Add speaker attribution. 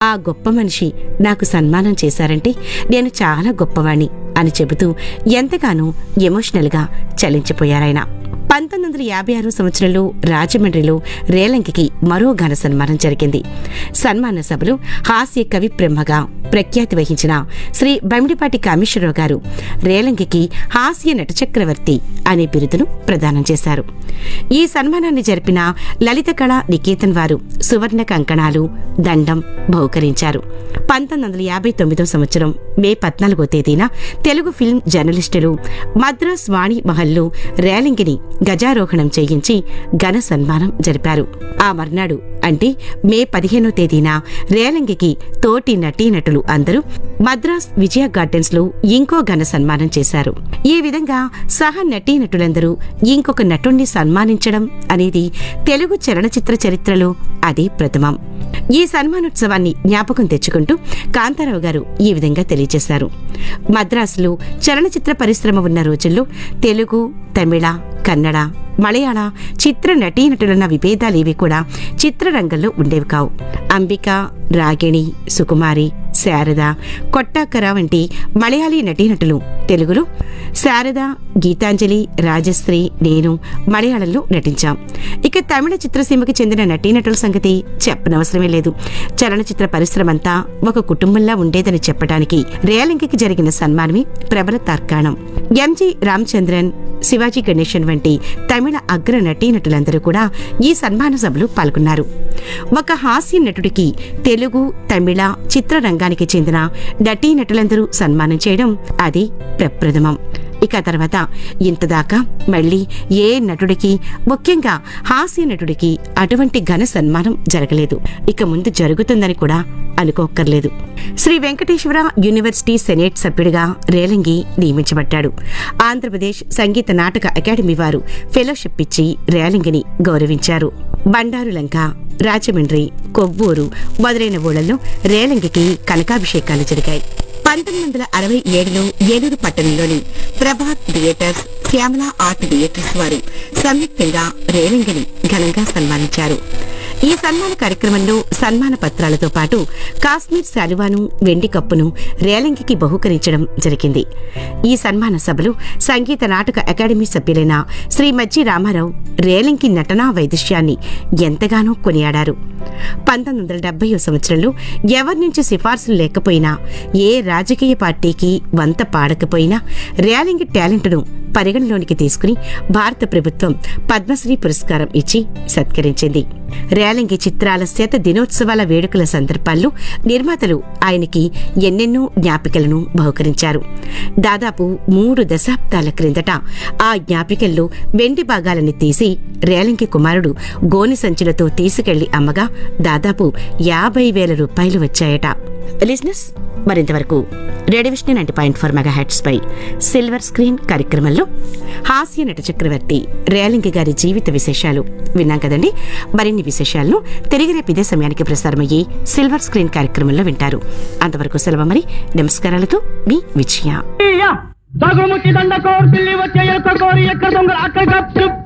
Speaker 1: ఆ గొప్ప మనిషి నాకు సన్మానం చేశారంటే నేను చాలా గొప్పవాణ్ణి అని చెబుతూ ఎంతగానో ఎమోషనల్గా చలించిపోయారాయన పంతొమ్మిది వందల యాభై ఆరు సంవత్సరంలో రాజమండ్రిలో రేలంకికి మరో ఘన సన్మానం జరిగింది సన్మాన సభలో హాస్య కవి బ్రహ్మగా ప్రఖ్యాతి వహించిన శ్రీ బమిడిపాటి కామేశ్వరరావు గారు రేలంకికి హాస్య నట చక్రవర్తి అనే బిరుదును ప్రదానం చేశారు ఈ సన్మానాన్ని జరిపిన లలిత కళా నికేతన్ వారు సువర్ణ కంకణాలు దండం బహుకరించారు పంతొమ్మిది వందల యాభై తొమ్మిదో సంవత్సరం మే పద్నాలుగో తేదీన తెలుగు ఫిల్మ్ జర్నలిస్టులు మద్రాస్ వాణి మహల్లో రేలింగిని గజారోహణం చేయించి ఘన సన్మానం జరిపారు ఆ మర్నాడు అంటే మే పదిహేనో తేదీన రేలంగికి తోటి నటీనటులు అందరూ మద్రాస్ విజయ గార్డెన్స్ లో ఇంకో ఘన సన్మానం చేశారు ఈ విధంగా సహ నటీనటులందరూ ఇంకొక నటుణ్ణి సన్మానించడం అనేది తెలుగు చలనచిత్ర చరిత్రలో అదే ప్రథమం ఈ సన్మానోత్సవాన్ని జ్ఞాపకం తెచ్చుకుంటూ కాంతారావు గారు ఈ విధంగా తెలియజేశారు మద్రాసులో చలనచిత్ర పరిశ్రమ ఉన్న రోజుల్లో తెలుగు తమిళ కన్నడ మలయాళ చిత్ర నటీనటులన్న విభేదాలేవి కూడా చిత్రరంగంలో ఉండేవి కావు అంబిక రాగిణి సుకుమారి శారద కొట్టాకర వంటి మలయాళీ నటీనటులు తెలుగులో శారద గీతాంజలి రాజశ్రీ నేను మలయాళంలో నటించాం ఇక తమిళ చిత్రసీమకి చెందిన నటీనటుల సంగతి చెప్పనవసరమే లేదు చలనచిత్ర పరిశ్రమ అంతా ఒక కుటుంబంలా ఉండేదని చెప్పడానికి రేలంకికి జరిగిన సన్మానమే ప్రబల తార్కాణం ఎంజి రామచంద్రన్ శివాజీ గణేశన్ వంటి తమిళ అగ్ర నటీనటులందరూ కూడా ఈ సన్మాన సభలో పాల్గొన్నారు ఒక హాస్య నటుడికి తెలుగు తమిళ చిత్రరంగానికి చెందిన నటీనటులందరూ సన్మానం చేయడం అది ప్రప్రథమం ఇక తర్వాత ఇంతదాకా మళ్ళీ ఏ నటుడికి ముఖ్యంగా హాస్య నటుడికి అటువంటి ఘన సన్మానం జరగలేదు ఇక ముందు జరుగుతుందని కూడా అనుకోక్కర్లేదు శ్రీ వెంకటేశ్వర యూనివర్సిటీ సెనేట్ సభ్యుడిగా రేలంగి నియమించబడ్డాడు ఆంధ్రప్రదేశ్ సంగీత నాటక అకాడమీ వారు ఫెలోషిప్ ఇచ్చి రేలంగిని గౌరవించారు బండారులంక రాజమండ్రి కొవ్వూరు మొదలైన ఊళ్ళల్లో రేలంగికి కనకాభిషేకాలు జరిగాయి పంతొమ్మిది వందల అరవై ఏడులో ఏలూరు పట్టణంలోని Prabhat theatres Shyamala art theatres వారు సంయుక్తంగా రేలంగిని ఘనంగా సన్మానించారు ఈ సన్మాన కార్యక్రమంలో సన్మాన పత్రాలతో పాటు కాశ్మీర్ శాలువాను వెండి కప్పును రేలంగికి బహుకరించడం జరిగింది ఈ సన్మాన సభలో సంగీత నాటక అకాడమీ సభ్యులైన శ్రీ మజ్జి రామారావు రేలంకి నటనా వైదుష్యాన్ని ఎంతగానో కొనియాడారు పంతొమ్మిది వందల డెబ్బై సంవత్సరంలో ఎవరి నుంచి సిఫార్సులు లేకపోయినా ఏ రాజకీయ పార్టీకి వంత పాడకపోయినా రేలింగి టాలెంట్ను పరిగణలోనికి తీసుకుని భారత ప్రభుత్వం పద్మశ్రీ పురస్కారం ఇచ్చి సత్కరించింది రేలంగి చిత్రాల శత దినోత్సవాల వేడుకల సందర్భాల్లో నిర్మాతలు ఆయనకి ఎన్నెన్నో జ్ఞాపికలను బహుకరించారు దాదాపు మూడు దశాబ్దాల క్రిందట ఆ జ్ఞాపికల్లో వెండి భాగాలని తీసి రేలంకి కుమారుడు గోని సంచులతో తీసుకెళ్లి అమ్మగా దాదాపు యాభై వేల రూపాయలు వచ్చాయట లిజినెస్ మరింతవరకు రేడివిషన్ ninety point four megahertz పై సిల్వర్ స్క్రీన్ కార్యక్రమంలో హాస్య నట చక్రవర్తి రేలింగి గారి జీవిత విశేషాలు విన్నాం కదండి మరిన్ని విశేషాలను తిరిగి రేపు ఇదే సమయానికి ప్రసారమయ్యే సిల్వర్ స్క్రీన్ కార్యక్రమంలో వింటారు అంతవరకు సెలవు మరి నమస్కారాలతో మీ విజయ
Speaker 2: దగుముకి దండ కోరు పిల్లి వచ్చే ఎక్క కోరి ఎక్క దొంగ అక్కడ